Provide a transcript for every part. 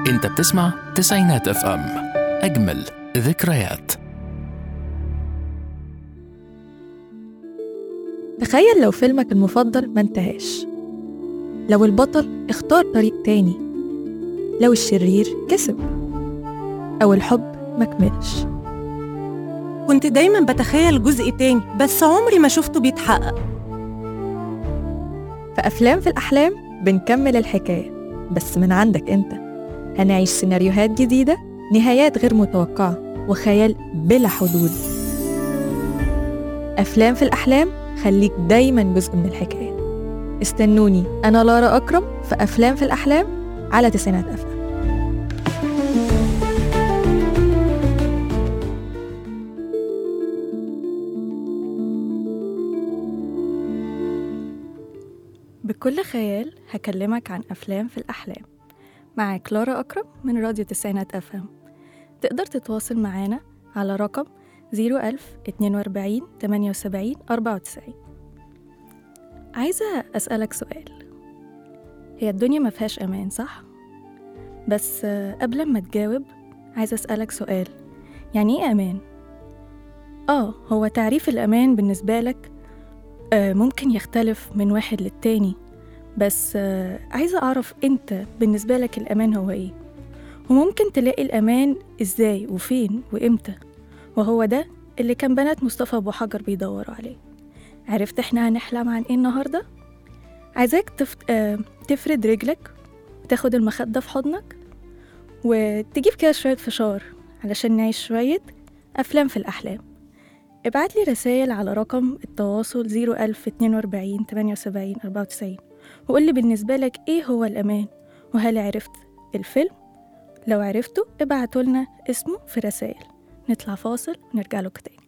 انت بتسمع تسعينات اف ام اجمل ذكريات تخيل لو فيلمك المفضل ما انتهاش لو البطل اختار طريق تاني لو الشرير كسب أو الحب مكملش كنت دايما بتخيل جزء تاني بس عمري ما شفته بيتحقق في أفلام في الأحلام بنكمل الحكاية بس من عندك أنت هنعيش سيناريوهات جديدة نهايات غير متوقعة وخيال بلا حدود أفلام في الأحلام خليك دايما جزء من الحكاية استنوني أنا لارا أكرم في أفلام في الأحلام على تسعينات أفلام بكل خيال هكلمك عن أفلام في الأحلام معاك لارا أكرم من راديو تسعينات أفهم تقدر تتواصل معانا على رقم 01000 42 78 94 عايزة أسألك سؤال هي الدنيا ما فيهاش أمان صح؟ بس آه، قبل ما تجاوب عايزة أسألك سؤال يعني إيه أمان؟ آه هو تعريف الأمان بالنسبة لك آه، ممكن يختلف من واحد للتاني بس آه، عايزة أعرف أنت بالنسبة لك الأمان هو إيه وممكن تلاقي الأمان إزاي وفين وإمتى وهو ده اللي كان بنات مصطفى أبو حجر بيدوروا عليه عرفت إحنا هنحلم عن إيه النهاردة؟ عايزاك تف... آه، تفرد رجلك وتاخد المخدة في حضنك وتجيب كده شوية فشار علشان نعيش شوية أفلام في الأحلام ابعت لي رسائل على رقم التواصل 01042 78 94 وقول لي بالنسبة لك إيه هو الأمان وهل عرفت الفيلم؟ لو عرفته ابعتوا لنا اسمه في رسائل نطلع فاصل ونرجع لكم تاني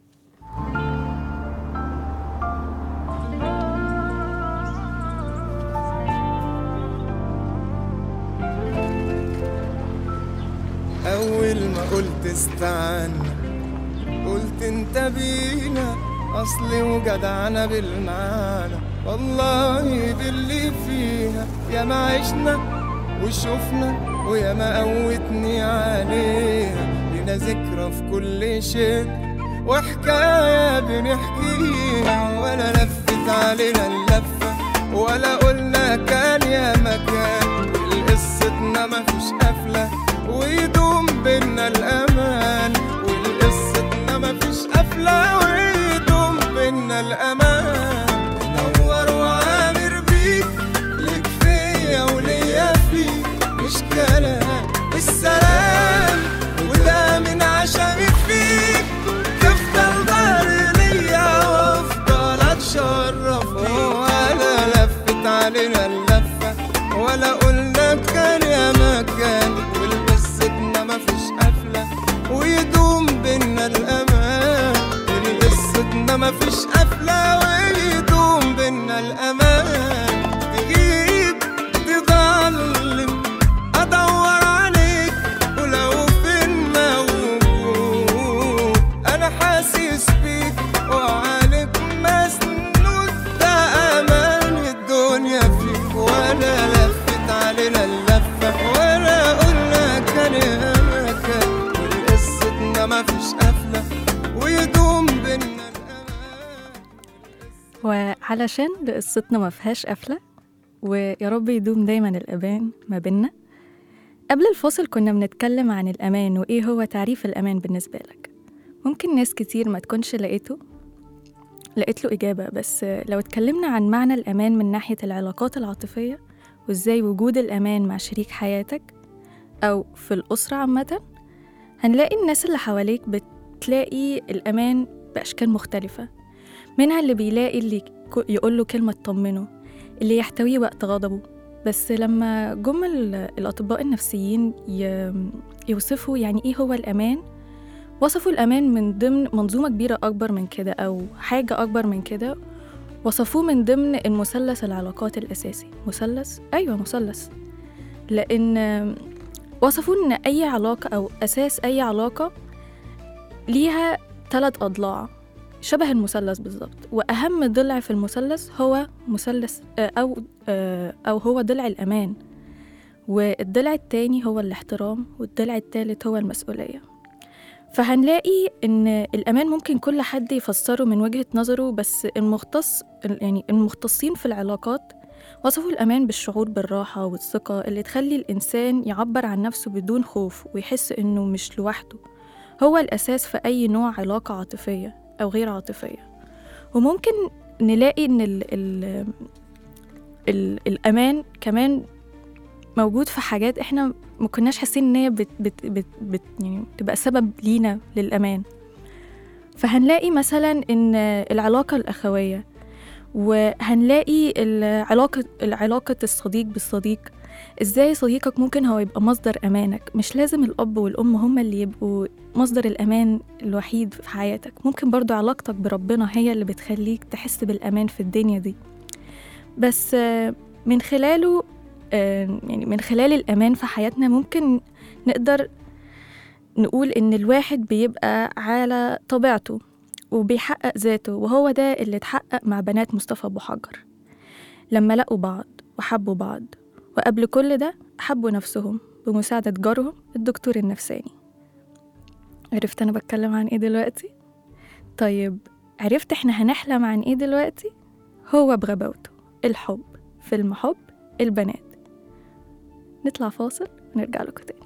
أول ما قلت استنى قلت انت بينا أصلي وجدعنا بالمعنى والله باللي فيها يا ما عشنا وشفنا ويا ما قوتني عليها لنا ذكرى في كل شيء وحكاية بنحكيها ولا لفت علينا اللفة ولا قلنا كان يا مكان والقصتنا مفيش قفلة ويدوم بينا الأمان والقصتنا مفيش قفلة ويدوم بينا الأمان نور وعامر بيك ليك فيا وليا فيك مش كلام السلام وده من عشمي فيك تفضل ضهري ليا وافضل اتشرف ولا لفت علينا اللفة ولا قلنا كان يا مكان والقصتنا مفيش قفلة ويدوم بينا الأمان قصتنا مفيش قفلة ويدوم بينا الأمان تغيب تضلم أدور عليك ولو فين موجود أنا حاسس بيك وعليك مسنود ده أمان الدنيا فيك ولا لفت علينا اللفة ولا قلنا كان يا مكان والقصتنا مفيش قفلة ويدوم بينا الأمان وعلشان لقصتنا ما فيهاش قفلة ويا رب يدوم دايما الأمان ما بينا قبل الفاصل كنا بنتكلم عن الأمان وإيه هو تعريف الأمان بالنسبة لك ممكن ناس كتير ما تكونش لقيته لقيت له إجابة بس لو اتكلمنا عن معنى الأمان من ناحية العلاقات العاطفية وإزاي وجود الأمان مع شريك حياتك أو في الأسرة عامة هنلاقي الناس اللي حواليك بتلاقي الأمان بأشكال مختلفة منها اللي بيلاقي اللي يقول له كلمة تطمنه اللي يحتويه وقت غضبه بس لما جم ال- الأطباء النفسيين ي- يوصفوا يعني إيه هو الأمان وصفوا الأمان من ضمن منظومة كبيرة أكبر من كده أو حاجة أكبر من كده وصفوه من ضمن المثلث العلاقات الأساسي مثلث؟ أيوة مثلث لأن وصفوا إن أي علاقة أو أساس أي علاقة ليها ثلاث أضلاع شبه المثلث بالظبط وأهم ضلع في المثلث هو مثلث آه، أو آه، أو هو ضلع الأمان والضلع التاني هو الاحترام والضلع التالت هو المسؤولية فهنلاقي إن الأمان ممكن كل حد يفسره من وجهة نظره بس المختص يعني المختصين في العلاقات وصفوا الأمان بالشعور بالراحة والثقة اللي تخلي الإنسان يعبر عن نفسه بدون خوف ويحس إنه مش لوحده هو الأساس في أي نوع علاقة عاطفية أو غير عاطفية وممكن نلاقي إن ال ال ال الأمان كمان موجود في حاجات إحنا ما كناش حاسين إن هي بت بت بت بت يعني تبقى سبب لينا للأمان فهنلاقي مثلا إن العلاقة الأخوية وهنلاقي العلاقة العلاقة الصديق بالصديق ازاي صديقك ممكن هو يبقى مصدر امانك مش لازم الاب والام هما اللي يبقوا مصدر الامان الوحيد في حياتك ممكن برضو علاقتك بربنا هي اللي بتخليك تحس بالامان في الدنيا دي بس آه، من خلاله آه، يعني من خلال الامان في حياتنا ممكن نقدر نقول ان الواحد بيبقى على طبيعته وبيحقق ذاته وهو ده اللي اتحقق مع بنات مصطفى أبو حجر لما لقوا بعض وحبوا بعض وقبل كل ده حبوا نفسهم بمساعدة جارهم الدكتور النفساني عرفت أنا بتكلم عن إيه دلوقتي؟ طيب عرفت إحنا هنحلم عن إيه دلوقتي؟ هو بغباوته الحب فيلم حب البنات نطلع فاصل ونرجع لكم تاني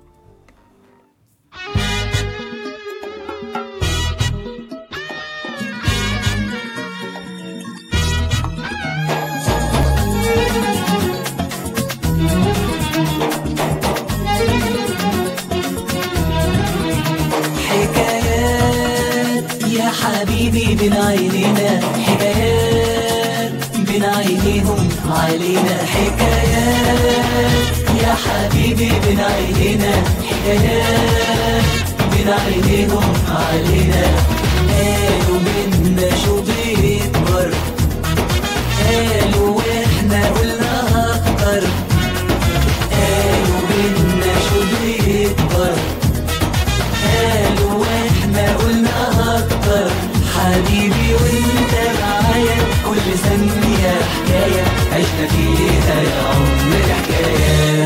حكايات يا حبيبي بين عينينا حكايات بين عينيهم علينا حكايات يا حبيبي بين عينينا حكايات بين عينيهم علينا قالوا منا شو بيكبر قالوا واحنا قلنا اكتر قالوا منا شو بيكبر قالوا واحنا قلنا اكتر حبيبي وانت معايا كل ثانية حكاية عشنا فيها يا عمر حكاية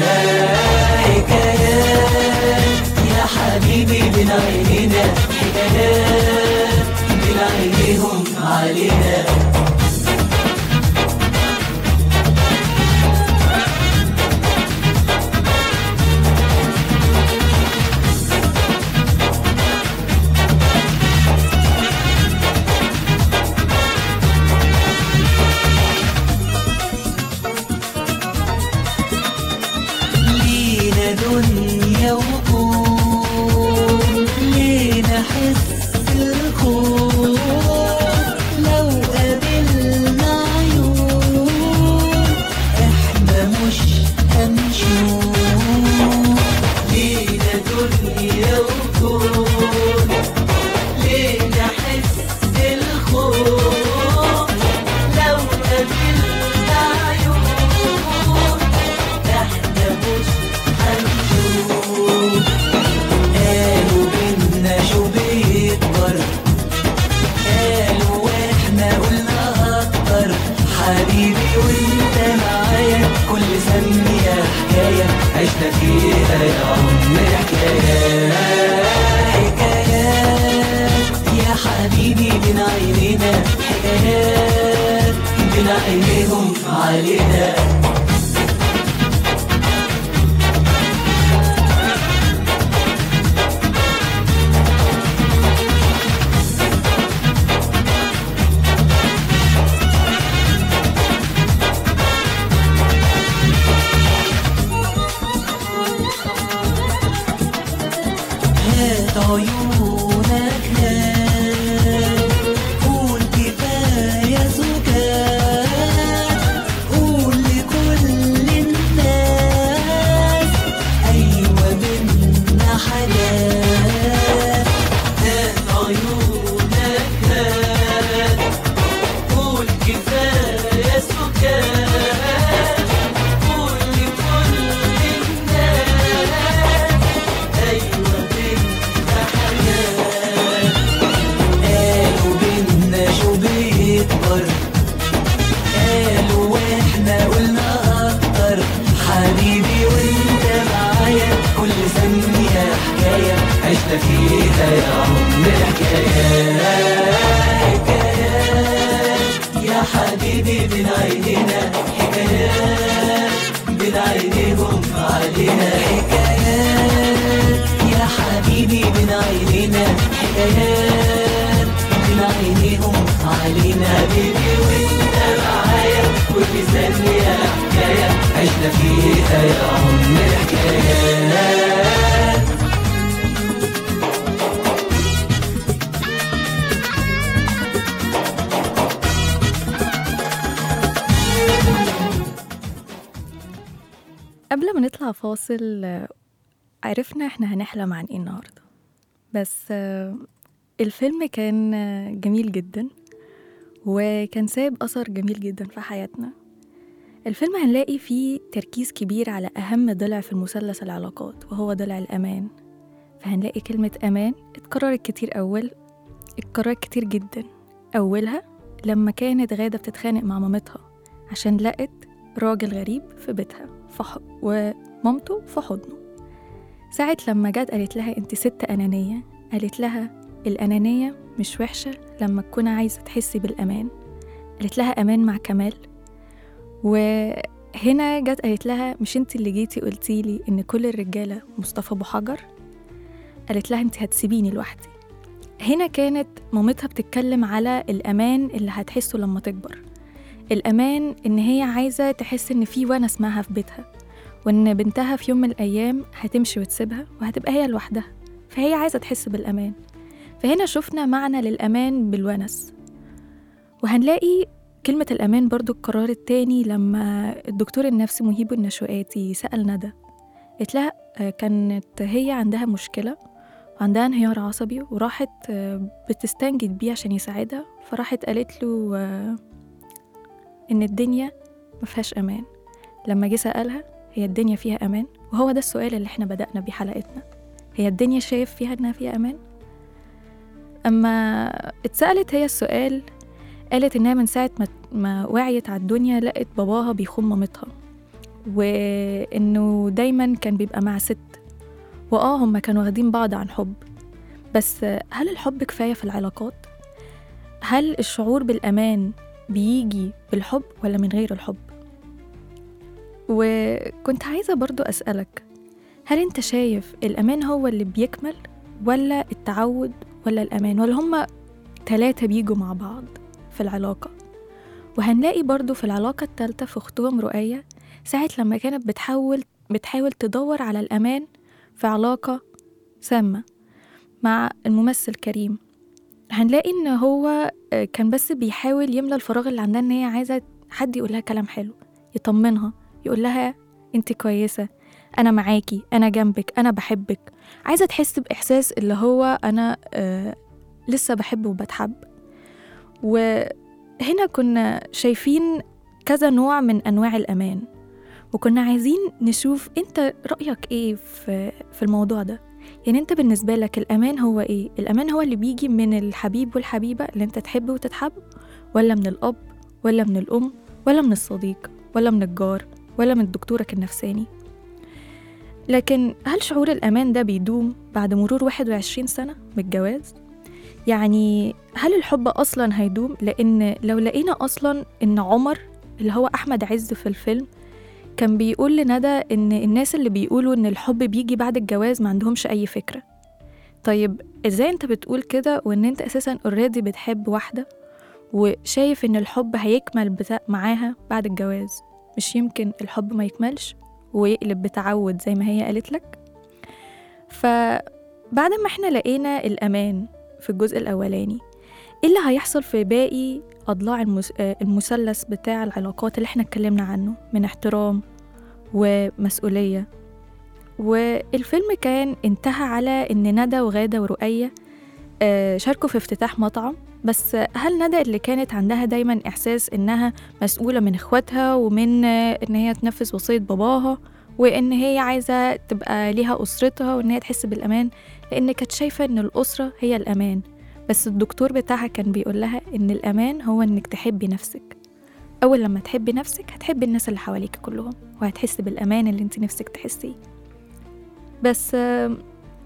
حكايات يا حبيبي بين عينينا حكايات بين عينيهم علينا لينا دنيا وكون لينا حس الخوف لو قابلنا عيون احنا مش هنشوف لينا دنيا وكون لينا حس الخوف لو قابلنا عيون احنا مش هنشوف قالوا بينا شو بيكبر قالوا واحنا قلنا اكتر حبيبي وانت معايا كل ثانية حكاية عشنا فيها يا عمر حكاية حكايات يا حبيبي بين عينينا حكايات بين عينيهم علينا هات عيونك هات قول كفاية زكاة قول لكل الناس أيوة منا حاجات هات عيونك هات قول كفاية سكات قول لكل الناس أيوة منا حاجات عشنا فيها يا عمر حكايات حكايات يا حبيبي من عيننا حكايات من عينيهم علينا حكايات يا حبيبي من عيننا حكايات من عينيهم علينا حبيبي وانت معايا كل ثانية حكاية عشنا فيها يا عمر حكايات قبل ما نطلع فاصل آه، عرفنا احنا هنحلم عن ايه النهارده بس آه، الفيلم كان آه، جميل جدا وكان سايب أثر جميل جدا في حياتنا الفيلم هنلاقي فيه تركيز كبير على أهم ضلع في المثلث العلاقات وهو ضلع الأمان فهنلاقي كلمة أمان اتكررت كتير أول اتكررت كتير جدا أولها لما كانت غادة بتتخانق مع مامتها عشان لقت راجل غريب في بيتها فح... ومامته في حضنه ساعة لما جت قالت لها انت ست أنانية قالت لها الأنانية مش وحشة لما تكون عايزة تحسي بالأمان قالت لها أمان مع كمال وهنا جت قالت لها مش انت اللي جيتي قلتيلي ان كل الرجالة مصطفى أبو حجر قالت لها انت هتسيبيني لوحدي هنا كانت مامتها بتتكلم على الأمان اللي هتحسه لما تكبر الأمان إن هي عايزة تحس إن في ونس معاها في بيتها وإن بنتها في يوم من الأيام هتمشي وتسيبها وهتبقى هي لوحدها فهي عايزة تحس بالأمان فهنا شفنا معنى للأمان بالونس وهنلاقي كلمة الأمان برضو اتكررت تاني لما الدكتور النفسي مهيب النشواتي سأل ندى قالت لها آه، كانت هي عندها مشكلة وعندها انهيار عصبي وراحت آه، بتستنجد بيه عشان يساعدها فراحت قالت له آه، إن الدنيا مفيهاش أمان لما جه سألها هي الدنيا فيها أمان وهو ده السؤال اللي احنا بدأنا بيه حلقتنا هي الدنيا شايف فيها إنها فيها أمان أما اتسألت هي السؤال قالت إنها من ساعة ما, ما وعيت على الدنيا لقت باباها بيخون مامتها وإنه دايما كان بيبقى مع ست وآه هما كانوا واخدين بعض عن حب بس هل الحب كفاية في العلاقات؟ هل الشعور بالأمان بيجي بالحب ولا من غير الحب وكنت عايزة برضو أسألك هل أنت شايف الأمان هو اللي بيكمل ولا التعود ولا الأمان ولا هما تلاتة بيجوا مع بعض في العلاقة وهنلاقي برضو في العلاقة التالتة في أختهم رؤية ساعة لما كانت بتحاول بتحاول تدور على الأمان في علاقة سامة مع الممثل كريم هنلاقي إن هو آه، كان بس بيحاول يملى الفراغ اللي عندها إن هي عايزة حد يقول لها كلام حلو يطمنها يقول لها أنت كويسة أنا معاكي أنا جنبك أنا بحبك عايزة تحس بإحساس اللي هو أنا آه لسه بحب وبتحب وهنا كنا شايفين كذا نوع من أنواع الأمان وكنا عايزين نشوف أنت رأيك إيه في, في الموضوع ده يعني أنت بالنسبة لك الأمان هو إيه؟ الأمان هو اللي بيجي من الحبيب والحبيبة اللي أنت تحب وتتحب ولا من الأب ولا من الأم ولا من الصديق ولا من الجار ولا من دكتورك النفساني لكن هل شعور الأمان ده بيدوم بعد مرور 21 سنة من الجواز؟ يعني هل الحب أصلا هيدوم؟ لأن لو لقينا أصلا إن عمر اللي هو أحمد عز في الفيلم كان بيقول لندى إن الناس اللي بيقولوا إن الحب بيجي بعد الجواز ما عندهمش أي فكرة طيب إزاي أنت بتقول كده وإن أنت أساسا اوريدي بتحب واحدة وشايف إن الحب هيكمل بتا- معاها بعد الجواز مش يمكن الحب ما يكملش ويقلب بتعود زي ما هي قالت لك فبعد ما احنا لقينا الأمان في الجزء الأولاني ايه اللي هيحصل في باقي أضلاع المس... آه، المثلث بتاع العلاقات اللي احنا اتكلمنا عنه من احترام ومسؤولية والفيلم كان انتهى على إن ندى وغادة ورؤية آه، شاركوا في افتتاح مطعم بس هل ندى اللي كانت عندها دايما إحساس إنها مسؤولة من إخواتها ومن آه، إن هي تنفذ وصية باباها وإن هي عايزة تبقى ليها أسرتها وإن هي تحس بالأمان لأن كانت شايفة إن الأسرة هي الأمان بس الدكتور بتاعها كان بيقول لها إن الأمان هو إنك تحبي نفسك أول لما تحبي نفسك هتحبي الناس اللي حواليك كلهم وهتحسي بالأمان اللي انت نفسك تحسيه بس آم،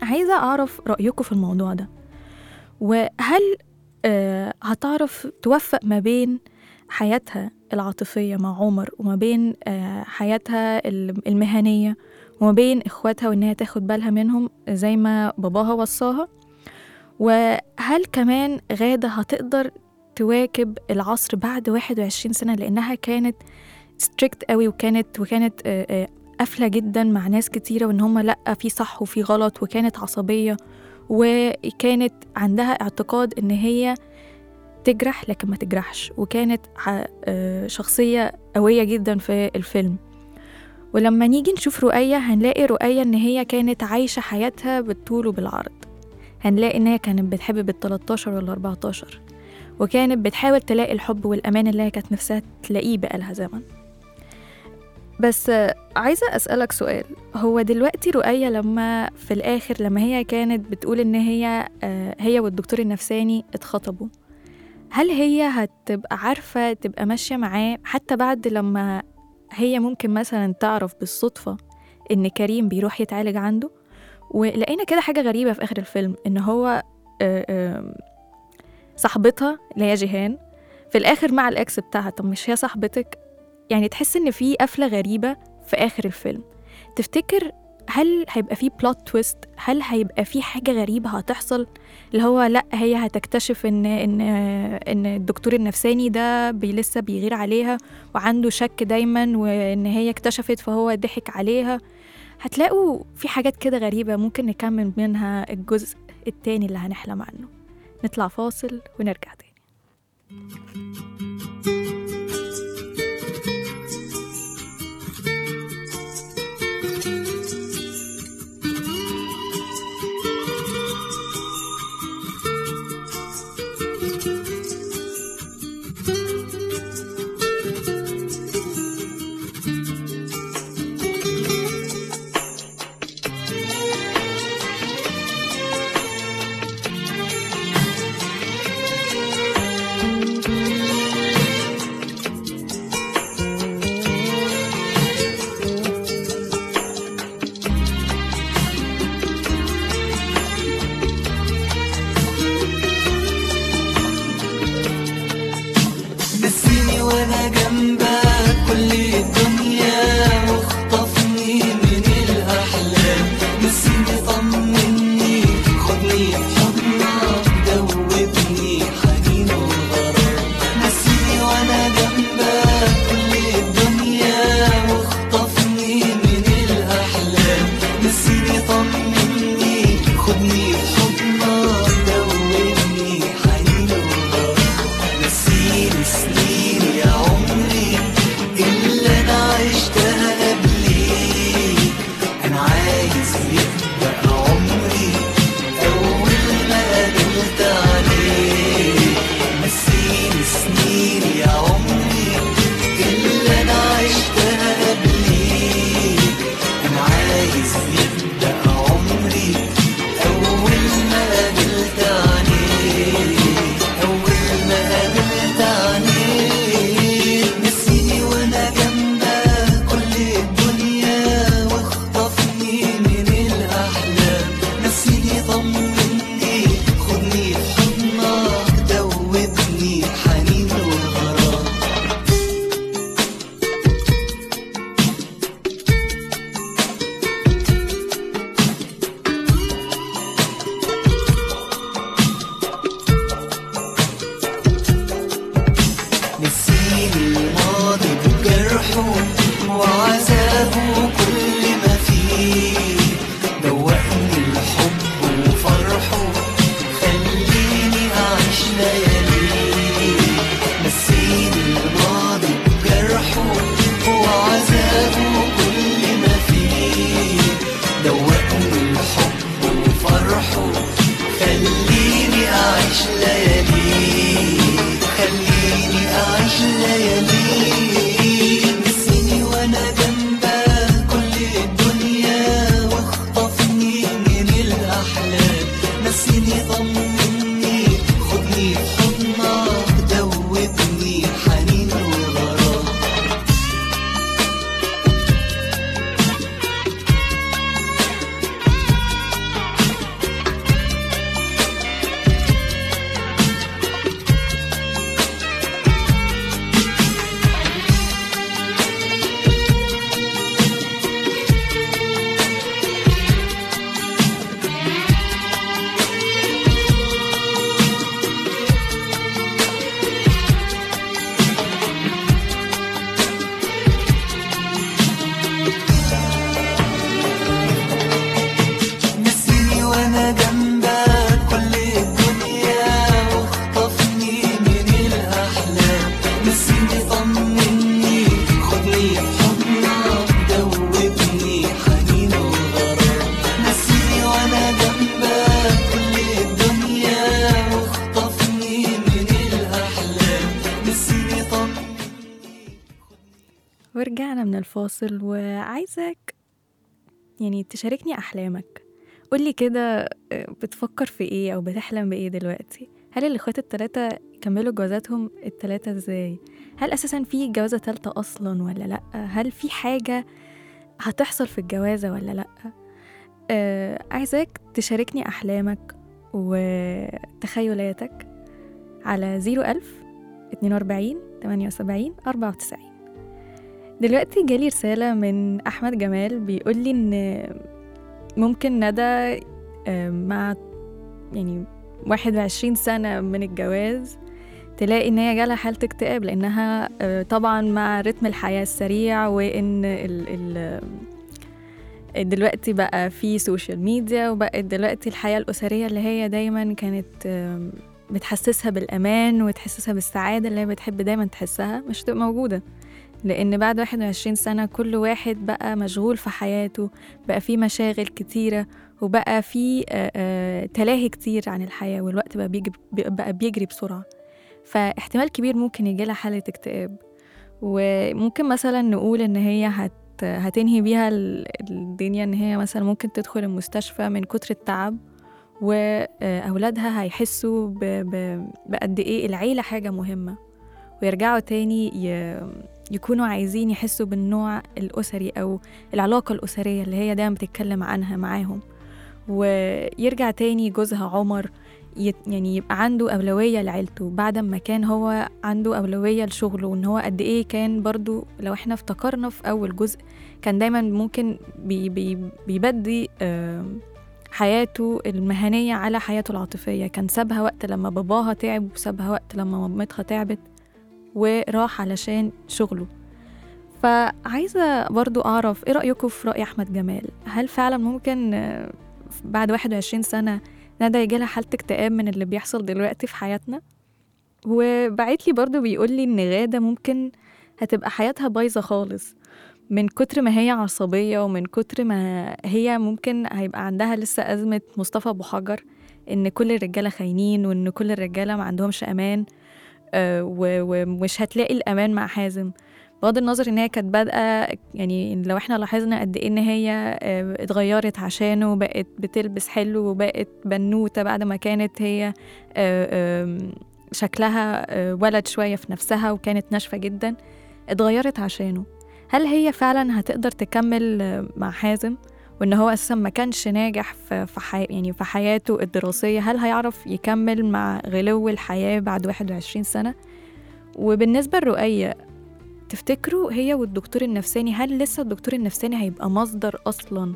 عايزة أعرف رأيكم في الموضوع ده وهل آه، هتعرف توفق ما بين حياتها العاطفية مع عمر وما بين آه، حياتها ال- المهنية وما بين إخواتها وإن هي تاخد بالها منهم زي ما باباها وصاها وهل كمان غادة هتقدر تواكب العصر بعد 21 سنة لأنها كانت ستريكت قوي وكانت وكانت آه، آه، قافلة جدا مع ناس كتيرة وإن هم لأ في صح وفي غلط وكانت عصبية وكانت عندها اعتقاد إن هي تجرح لكن ما تجرحش وكانت ح- آه، شخصية قوية جدا في الفيلم ولما نيجي نشوف رؤية هنلاقي رؤية إن هي كانت عايشة حياتها بالطول وبالعرض هنلاقي إن هي كانت بتحب بال 13 ولا 14 وكانت بتحاول تلاقي الحب والأمان اللي هي كانت نفسها تلاقيه بقالها زمن بس آه، عايزة أسألك سؤال هو دلوقتي رؤية لما في الآخر لما هي كانت بتقول إن هي آه، هي والدكتور النفساني اتخطبوا هل هي هتبقى عارفة تبقى ماشية معاه حتى بعد لما هي ممكن مثلا تعرف بالصدفة إن كريم بيروح يتعالج عنده ولقينا كده حاجة غريبة في آخر الفيلم إن هو آه، آه، صاحبتها اللي هي جيهان في الآخر مع الإكس بتاعها طب مش هي صاحبتك يعني تحس إن في قفلة غريبة في آخر الفيلم تفتكر هل هيبقى في بلوت تويست هل هيبقى في حاجة غريبة هتحصل اللي هو لا هي هتكتشف ان ان ان الدكتور النفساني ده بي لسه بيغير عليها وعنده شك دايما وان هي اكتشفت فهو ضحك عليها هتلاقوا في حاجات كده غريبة ممكن نكمل منها الجزء التاني اللي هنحلم عنه نطلع فاصل ونرجع تاني نسيني وانا جنبك كل الدنيا واخطفني من الاحلام نسيني طمني خدني في حضنك دوبني حنين وغرام نسيني وانا جنبك كل الدنيا واخطفني من الاحلام نسيني طمني خدني في حضنك دوبني حنين وغرام نسيني سنين يا عمري اللي انا عشتها قبليك انا عايز يبقى عمري اول ما قابلت عليك نسيني سنين يا عمري اللي انا عشتها قبليك انا عايز يبقى عمري اول ما قابلت عليك اول ما قابلت عليك نسيني وانا جنبك كل الدنيا واخطفني من الاحلام نسيني طمني خدني في حضنك دوبني حنين وغرام نسيني الماضي بجرحه وعذابه كل ما فيه دوقني الحب وفرحه خليني أعيش لياليه نسيني الماضي بجرحه وعذابه كل ما فيه دوقني الحب وفرحه خليني أعيش لياليه خليني أعيش لياليه نسيني وأنا جنبك كل الدنيا واخطفني من الأحلام نسيني طمني خدني في حضنك دوبني حنين وغرام الفاصل وعايزك يعني تشاركني أحلامك قولي كده آه، بتفكر في إيه أو بتحلم بإيه دلوقتي هل الإخوات التلاتة كملوا جوازاتهم التلاتة إزاي هل أساسا في جوازة تالتة أصلا ولا لأ هل في حاجة هتحصل في الجوازة ولا لأ آه عايزاك تشاركني أحلامك وتخيلاتك على 01000 42 78 94 دلوقتي جالي رسالة من أحمد جمال بيقول لي إن ممكن ندى آه، مع يعني 21 سنة من الجواز تلاقي إن هي جالها حالة اكتئاب لأنها آه، طبعا مع رتم الحياة السريع وإن ال ال دلوقتي بقى في سوشيال ميديا وبقت دلوقتي الحياة الأسرية اللي هي دايما كانت آم، بتحسسها بالأمان وتحسسها بالسعادة اللي هي بتحب دايما تحسها مش هتبقى موجودة لأن بعد 21 سنة كل واحد بقى مشغول في حياته بقى في مشاغل كتيرة وبقى في آه، آه، تلاهي كتير عن الحياة والوقت بقى بيجري بقى بيجري بسرعة فاحتمال كبير ممكن يجيلها حالة اكتئاب وممكن مثلا نقول إن هي هت هتنهي بيها ال- الدنيا إن هي مثلا ممكن تدخل المستشفى من كتر التعب وأولادها هيحسوا ب- ب- بقد إيه العيلة حاجة مهمة ويرجعوا تاني ي- يكونوا عايزين يحسوا بالنوع الأسري أو العلاقة الأسرية اللي هي دايما بتتكلم عنها معاهم ويرجع تاني جوزها عمر يت- يعني يبقى عنده أولوية لعيلته بعد ما كان هو عنده أولوية لشغله وإن هو قد إيه كان برضو لو إحنا افتكرنا في أول جزء كان دايما ممكن بي بي بيبدي آم، حياته المهنية على حياته العاطفية كان سابها وقت لما باباها تعب وسابها وقت لما مامتها تعبت وراح علشان شغله فعايزة برضو أعرف إيه رأيكم في رأي أحمد جمال هل فعلا ممكن آه، بعد 21 سنة ندى يجيلها حالة اكتئاب من اللي بيحصل دلوقتي في حياتنا وبعت لي برضو بيقول لي إن غادة ممكن هتبقى حياتها بايظة خالص من كتر ما هي عصبية ومن كتر ما هي ممكن هيبقى عندها لسه أزمة مصطفى أبو حجر إن كل الرجالة خاينين وإن كل الرجالة ما عندهمش أمان آه، و- ومش هتلاقي الأمان مع حازم بغض النظر ان هي كانت بادئه يعني لو احنا لاحظنا قد ايه ان هي آه، اتغيرت عشانه وبقت بتلبس حلو وبقت بنوته بعد ما كانت هي آه، آم، شكلها آه، ولد شويه في نفسها وكانت ناشفه جدا اتغيرت عشانه هل هي فعلا هتقدر تكمل آه، مع حازم وان هو اساسا ما كانش ناجح في في حي... يعني في حياته الدراسيه هل هيعرف يكمل مع غلو الحياه بعد 21 سنه وبالنسبه لرؤية تفتكروا هي والدكتور النفساني هل لسه الدكتور النفساني هيبقى مصدر أصلا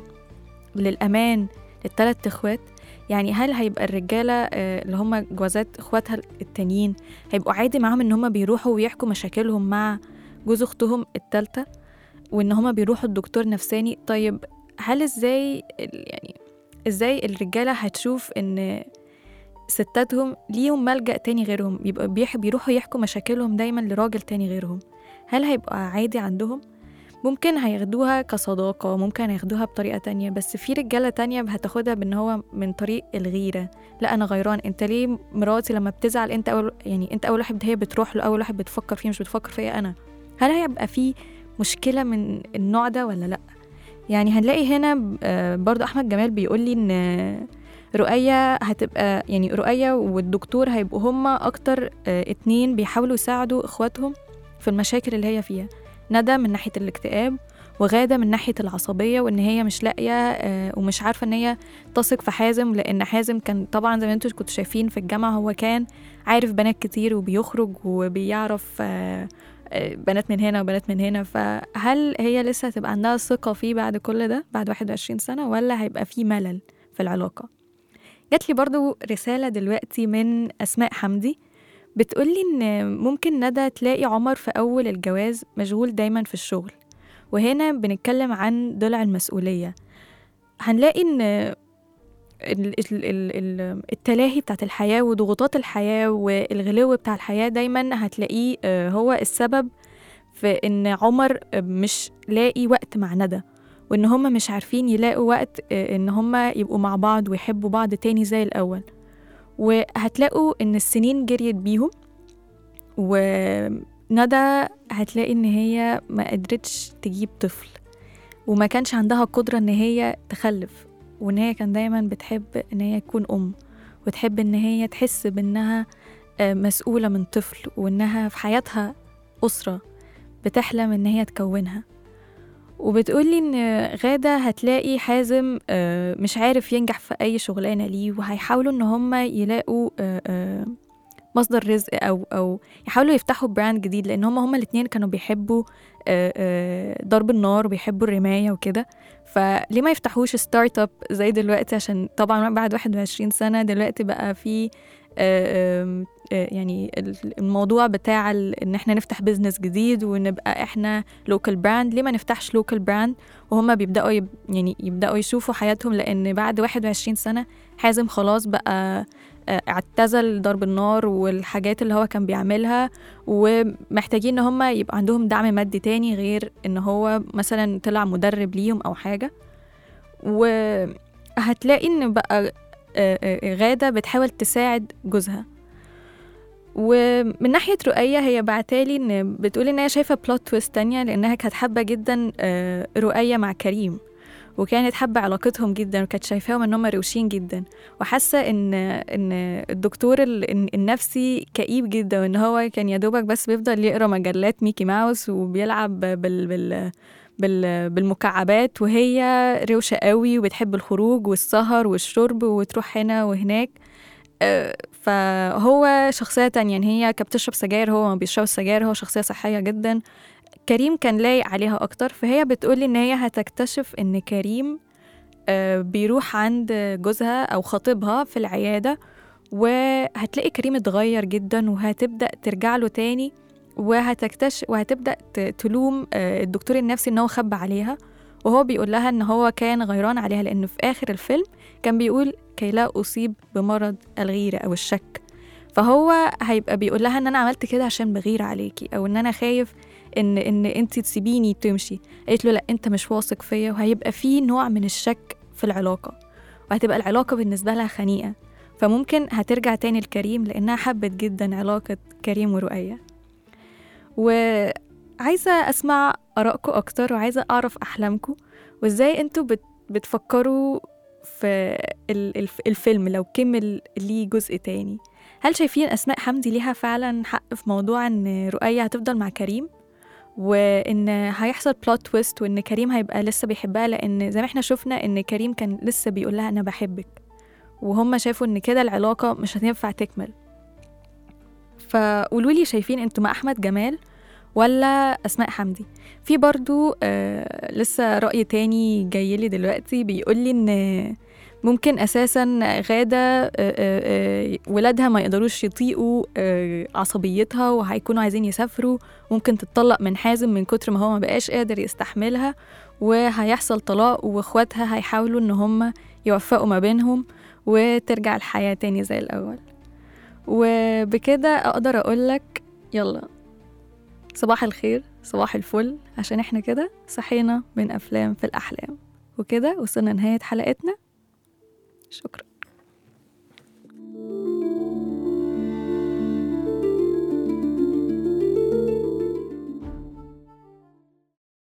للأمان للتلات إخوات يعني هل هيبقى الرجالة آه، اللي هم جوازات إخواتها التانيين هيبقوا عادي معاهم إن هم بيروحوا ويحكوا مشاكلهم مع جوز أختهم التالتة وإن هم بيروحوا الدكتور نفساني طيب هل إزاي ال- يعني إزاي الرجالة هتشوف إن ستاتهم ليهم ملجأ تاني غيرهم يبقى بيح- بيروحوا يحكوا مشاكلهم دايما لراجل تاني غيرهم هل هيبقى عادي عندهم؟ ممكن هياخدوها كصداقة ممكن هياخدوها بطريقة تانية بس في رجالة تانية هتاخدها بان هو من طريق الغيرة لا انا غيران انت ليه مراتي لما بتزعل انت اول يعني انت اول واحد هي بتروح له اول واحد بتفكر فيه مش بتفكر فيا انا هل هيبقى في مشكلة من النوع ده ولا لا يعني هنلاقي هنا آه، برضو احمد جمال بيقول لي ان آه، رؤية هتبقى يعني رؤية والدكتور هيبقوا هما اكتر آه، اتنين بيحاولوا يساعدوا اخواتهم في المشاكل اللي هي فيها ندى من ناحية الاكتئاب وغادة من ناحية العصبية وإن هي مش لاقية آه، ومش عارفة إن هي تثق في حازم لأن حازم كان طبعا زي ما انتوا كنتوا شايفين في الجامعة هو كان عارف بنات كتير وبيخرج وبيعرف آه، آه، بنات من هنا وبنات من هنا فهل هي لسه هتبقى عندها ثقة فيه بعد كل ده بعد 21 سنة ولا هيبقى فيه ملل في العلاقة جات لي برضو رسالة دلوقتي من أسماء حمدي بتقولي إن ممكن ندى تلاقي عمر في أول الجواز مشغول دايما في الشغل وهنا بنتكلم عن ضلع المسؤولية هنلاقي إن ال- ال- ال- ال- التلاهي بتاعت الحياة وضغوطات الحياة والغلو بتاع الحياة دايما هتلاقيه آه، هو السبب في إن عمر آه، مش لاقي وقت مع ندى وإن هما مش عارفين يلاقوا وقت آه، إن هما يبقوا مع بعض ويحبوا بعض تاني زي الأول وهتلاقوا إن السنين جريت بيهم ندى هتلاقي ان هي ما قدرتش تجيب طفل وما كانش عندها قدرة ان هي تخلف وان هي كان دايما بتحب ان هي تكون ام وتحب ان هي تحس بانها آه، مسؤولة من طفل وانها في حياتها أسرة بتحلم ان هي تكونها وبتقولي ان غادة هتلاقي حازم آه، مش عارف ينجح في اي شغلانة ليه وهيحاولوا ان هم يلاقوا آه، آه، مصدر رزق او او يحاولوا يفتحوا براند جديد لان هم هما الاتنين كانوا بيحبوا آه، آه، ضرب النار وبيحبوا الرماية وكده فليه ما يفتحوش ستارت اب زي دلوقتي عشان طبعا بعد 21 سنة دلوقتي بقى في آه، آم، آه، يعني ال- الموضوع بتاع ال- ان احنا نفتح بيزنس جديد ونبقى احنا لوكال براند ليه ما نفتحش لوكال براند وهم بيبداوا يب يعني يبداوا يشوفوا حياتهم لان بعد 21 سنه حازم خلاص بقى آه، اعتزل ضرب النار والحاجات اللي هو كان بيعملها ومحتاجين ان هم يبقى عندهم دعم مادي تاني غير ان هو مثلا طلع مدرب ليهم او حاجه وهتلاقي ان بقى آه، آه، غادة بتحاول تساعد جوزها ومن ناحية رؤية هي بعتالي إن بتقول إن هي شايفة بلوت تويست تانية لأنها كانت حابة جدا آه، رؤية مع كريم وكانت حابة علاقتهم جدا وكانت شايفاهم إن هم روشين جدا وحاسة إن إن الدكتور ال- النفسي كئيب جدا وإن هو كان يا دوبك بس بيفضل يقرا مجلات ميكي ماوس وبيلعب بال بال بال بالمكعبات وهي روشة قوي وبتحب الخروج والسهر والشرب وتروح هنا وهناك آه، فهو شخصية تانية يعني هي كانت بتشرب سجاير هو ما بيشرب سجاير هو شخصية صحية جدا كريم كان لايق عليها أكتر فهي بتقولي إن هي هتكتشف إن كريم آه، بيروح عند جوزها أو خطيبها في العيادة وهتلاقي كريم اتغير جدا وهتبدأ ترجع له تاني وهتكتشف وهتبدأ ت- تلوم آه، الدكتور النفسي إن هو خبى عليها وهو بيقول لها إن هو كان غيران عليها لأنه في آخر الفيلم كان بيقول كي لا أصيب بمرض الغيرة أو الشك فهو هيبقى بيقول لها ان انا عملت كده عشان بغير عليكي او ان انا خايف ان ان انت تسيبيني تمشي قالت له لا انت مش واثق فيا وهيبقى في نوع من الشك في العلاقه وهتبقى العلاقه بالنسبه لها خنيقه فممكن هترجع تاني لكريم لانها حبت جدا علاقه كريم ورؤية وعايزه اسمع ارائكم اكتر وعايزه اعرف احلامكم وازاي انتوا بت بتفكروا في ال- الف- الفيلم لو كمل ليه جزء تاني هل شايفين أسماء حمدي ليها فعلا حق في موضوع إن رؤية هتفضل مع كريم وإن هيحصل بلوت تويست وإن كريم هيبقى لسه بيحبها لأن زي ما احنا شفنا إن كريم كان لسه بيقول لها أنا بحبك وهم شافوا إن كده العلاقة مش هتنفع تكمل فقولوا لي شايفين انتوا مع أحمد جمال ولا أسماء حمدي في برضو آه لسه رأي تاني جايلي دلوقتي بيقولي إن ممكن اساسا غاده آه، آه، آه، ولادها ما يقدروش يطيقوا آه، عصبيتها وهيكونوا عايزين يسافروا ممكن تتطلق من حازم من كتر ما هو ما بقاش قادر يستحملها وهيحصل طلاق واخواتها هيحاولوا ان هم يوفقوا ما بينهم وترجع الحياه تاني زي الاول وبكده اقدر اقولك يلا صباح الخير صباح الفل عشان احنا كده صحينا من افلام في الاحلام وكده وصلنا نهايه حلقتنا شكرا